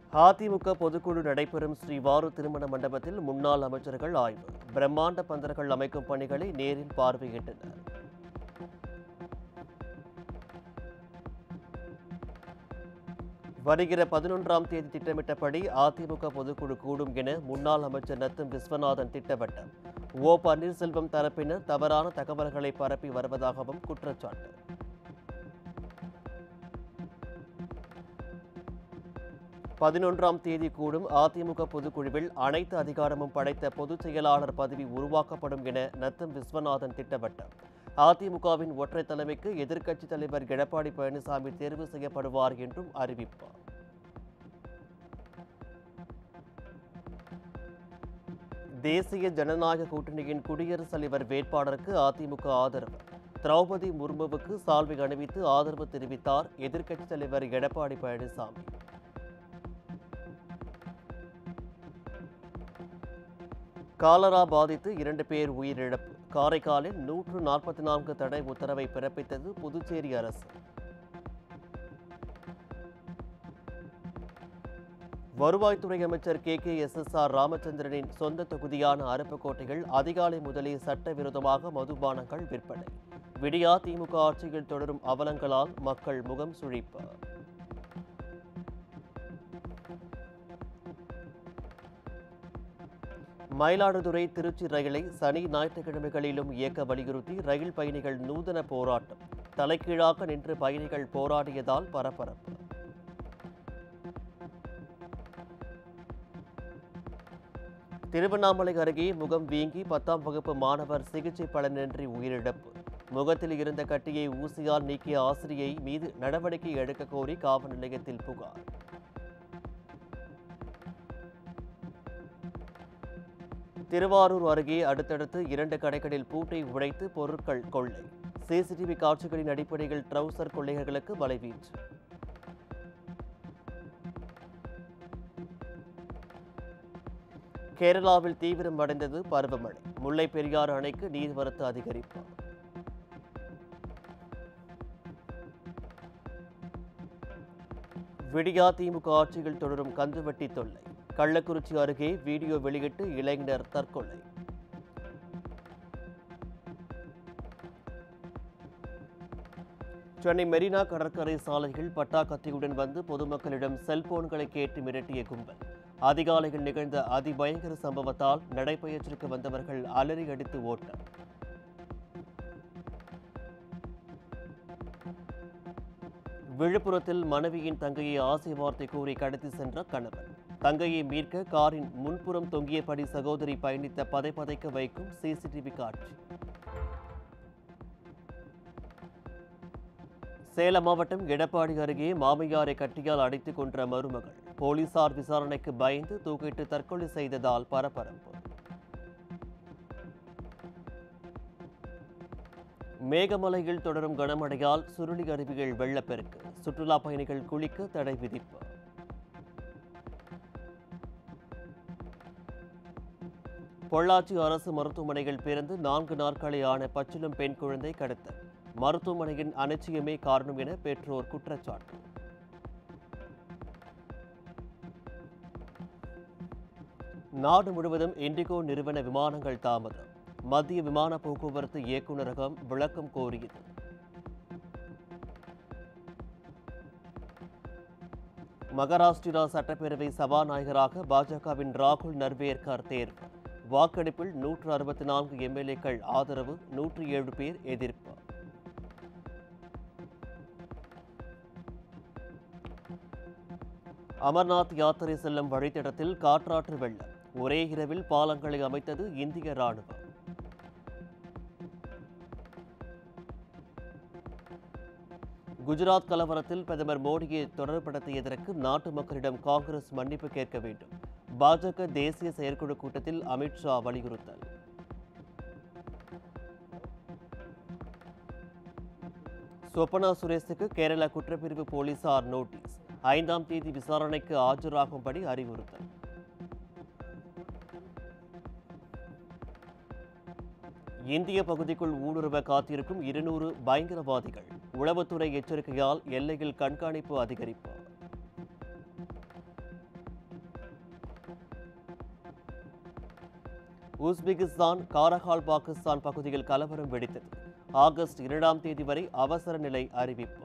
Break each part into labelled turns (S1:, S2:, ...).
S1: அதிமுக பொதுக்குழு நடைபெறும் ஸ்ரீவாரு திருமண மண்டபத்தில் முன்னாள் அமைச்சர்கள் ஆய்வு பிரம்மாண்ட பந்தர்கள் அமைக்கும் பணிகளை நேரில் பார்வையிட்டனர் வருகிற பதினொன்றாம் தேதி திட்டமிட்டபடி அதிமுக பொதுக்குழு கூடும் என முன்னாள் அமைச்சர் நத்தம் விஸ்வநாதன் திட்டவட்டம் ஓ பன்னீர்செல்வம் தரப்பினர் தவறான தகவல்களை பரப்பி வருவதாகவும் குற்றச்சாட்டு பதினொன்றாம் தேதி கூடும் அதிமுக பொதுக்குழுவில் அனைத்து அதிகாரமும் படைத்த பொதுச் செயலாளர் பதவி உருவாக்கப்படும் என நத்தம் விஸ்வநாதன் திட்டவட்டம் அதிமுகவின் ஒற்றை தலைமைக்கு எதிர்க்கட்சித் தலைவர் எடப்பாடி பழனிசாமி தேர்வு செய்யப்படுவார் என்றும் அறிவிப்பார் தேசிய ஜனநாயக கூட்டணியின் குடியரசுத் தலைவர் வேட்பாளருக்கு அதிமுக ஆதரவு திரௌபதி முர்முவுக்கு சால்வை அணிவித்து ஆதரவு தெரிவித்தார் எதிர்க்கட்சித் தலைவர் எடப்பாடி பழனிசாமி காலரா பாதித்து இரண்டு பேர் உயிரிழப்பு காரைக்காலில் நூற்று நாற்பத்தி நான்கு தடை உத்தரவை பிறப்பித்தது புதுச்சேரி அரசு வருவாய்த்துறை அமைச்சர் K K S S R ராமச்சந்திரனின் சொந்த தொகுதியான அருப்புக்கோட்டையில் அதிகாலை முதலே சட்டவிரோதமாக மதுபானங்கள் விற்பனை விடியா திமுக ஆட்சியில் தொடரும் அவலங்களால் மக்கள் முகம் சுழிப்பு மயிலாடுதுறை திருச்சி ரயிலை சனி ஞாயிற்றுக்கிழமைகளிலும் இயக்க வலியுறுத்தி ரயில் பயணிகள் நூதன போராட்டம் தலைகீழாக நின்று பயணிகள் போராடியதால் பரபரப்பு திருவண்ணாமலை அருகே முகம் வீங்கி பத்தாம் வகுப்பு மாணவர் சிகிச்சை பலனின்றி உயிரிழப்பு முகத்தில் இருந்த கட்டியை ஊசியால் நீக்கிய ஆசிரியை மீது நடவடிக்கை எடுக்க கோரி காவல் நிலையத்தில் புகார் திருவாரூர் அருகே அடுத்தடுத்து இரண்டு கடைகளில் பூட்டை உடைத்து பொருட்கள் கொள்ளை சிசிடிவி காட்சிகளின் அடிப்படையில் ட்ரவுசர் கொள்ளையர்களுக்கு வலைவீச்சு கேரளாவில் தீவிரம் அடைந்தது பருவமழை முல்லை பெரியாறு அணைக்கு நீர்வரத்து அதிகரிப்பு விடியா திமுக ஆட்சியில் தொடரும் கந்துவட்டி தொல்லை கள்ளக்குறிச்சி அருகே வீடியோ வெளியிட்டு இளைஞர் தற்கொலை சென்னை மெரினா கடற்கரை சாலையில் பட்டாக்கத்தியுடன் வந்து பொதுமக்களிடம் செல்போன்களை கேட்டு மிரட்டிய கும்பல் அதிகாலையில் நிகழ்ந்த அதிபயங்கர சம்பவத்தால் நடைபயிற்சிக்கு வந்தவர்கள் அலறி அடித்து ஓட்டம் விழுப்புரத்தில் மனைவியின் தங்கையை ஆசை வார்த்தை கூறி கடத்தி சென்ற கணவன் தங்கையை மீட்க காரின் முன்புறம் தொங்கியபடி சகோதரி பயணித்த பதைபதைக்க வைக்கும் சிசிடிவி காட்சி சேலம் மாவட்டம் எடப்பாடி அருகே மாமியாரை கட்டியால் அடித்துக் கொன்ற மருமகள் போலீசார் விசாரணைக்கு பயந்து தூக்கிட்டு தற்கொலை செய்ததால் பரபரப்பு மேகமலையில் தொடரும் கனமழையால் சுருளி அருவிகள் வெள்ளப்பெருக்கு சுற்றுலா பயணிகள் குளிக்க தடை விதிப்பு பொள்ளாச்சி அரசு மருத்துவமனையில் பிறந்து நான்கு நாட்களே ஆன பச்சிளம் பெண் குழந்தை கடத்தல் மருத்துவமனையின் அலட்சியமே காரணம் என பெற்றோர் குற்றச்சாட்டு நாடு முழுவதும் இண்டிகோ நிறுவன விமானங்கள் தாமதம் மத்திய விமான போக்குவரத்து இயக்குநரகம் விளக்கம் கோரியது மகாராஷ்டிரா சட்டப்பேரவை சபாநாயகராக பாஜகவின் ராகுல் நர்வேர்கர் தேர்வு வாக்கெடுப்பில் நூற்று அறுபத்தி நான்கு எம்எல்ஏக்கள் ஆதரவு நூற்றி ஏழு பேர் எதிர்ப்பு அமர்நாத் யாத்திரை செல்லும் வழித்தடத்தில் காற்றாற்று வெள்ளம் ஒரே இரவில் பாலங்களை அமைத்தது இந்திய ராணுவம் குஜராத் கலவரத்தில் பிரதமர் மோடியை தொடர்படுத்தியதற்கு நாட்டு மக்களிடம் காங்கிரஸ் மன்னிப்பு கேட்க வேண்டும் பாஜக தேசிய செயற்குழு கூட்டத்தில் அமித்ஷா வலியுறுத்தல் சொப்பனா சுரேஷுக்கு கேரள குற்றப்பிரிவு போலீசார் நோட்டீஸ் ஐந்தாம் தேதி விசாரணைக்கு ஆஜராகும்படி அறிவுறுத்தல் இந்திய பகுதிக்குள் ஊடுருவ காத்திருக்கும் இருநூறு பயங்கரவாதிகள் உளவுத்துறை எச்சரிக்கையால் எல்லையில் கண்காணிப்பு அதிகரிப்பு உஸ்பெகிஸ்தான் காரகால் பாகிஸ்தான் பகுதியில் கலவரம் வெடித்தது ஆகஸ்ட் இரண்டாம் தேதி வரை அவசர நிலை அறிவிப்பு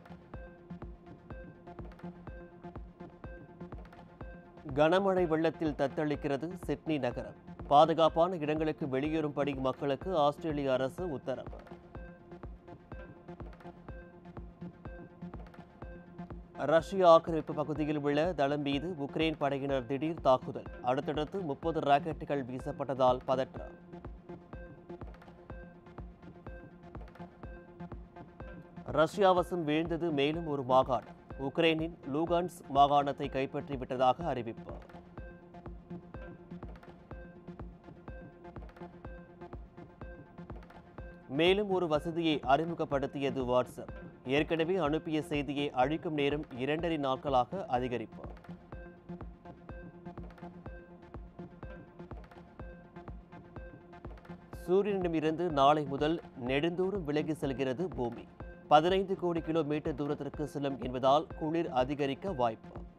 S1: கனமழை வெள்ளத்தில் தத்தளிக்கிறது சிட்னி நகரம் பாதுகாப்பான இடங்களுக்கு வெளியேறும்படி மக்களுக்கு ஆஸ்திரேலிய அரசு உத்தரவு ரஷ்ய ஆக்கிரமிப்பு பகுதியில் உள்ள தளம் மீது உக்ரைன் படையினர் திடீர் தாக்குதல் அடுத்தடுத்து முப்பது ராக்கெட்டுகள் வீசப்பட்டதால் பதற்றம் ரஷ்யாவசம் வீழ்ந்தது மேலும் ஒரு மாகாணம் உக்ரைனின் லூகான்ஸ் மாகாணத்தை கைப்பற்றி விட்டதாக அறிவிப்பு மேலும் ஒரு வசதியை அறிமுகப்படுத்தியது வாட்ஸ்அப் ஏற்கனவே அனுப்பிய செய்தியை அழிக்கும் நேரம் இரண்டரை நாட்களாக அதிகரிப்பு சூரியனிடமிருந்து நாளை முதல் நெடுந்தூரம் விலகி செல்கிறது பூமி பதினைந்து கோடி கிலோமீட்டர் தூரத்திற்கு செல்லும் என்பதால் குளிர் அதிகரிக்க வாய்ப்பு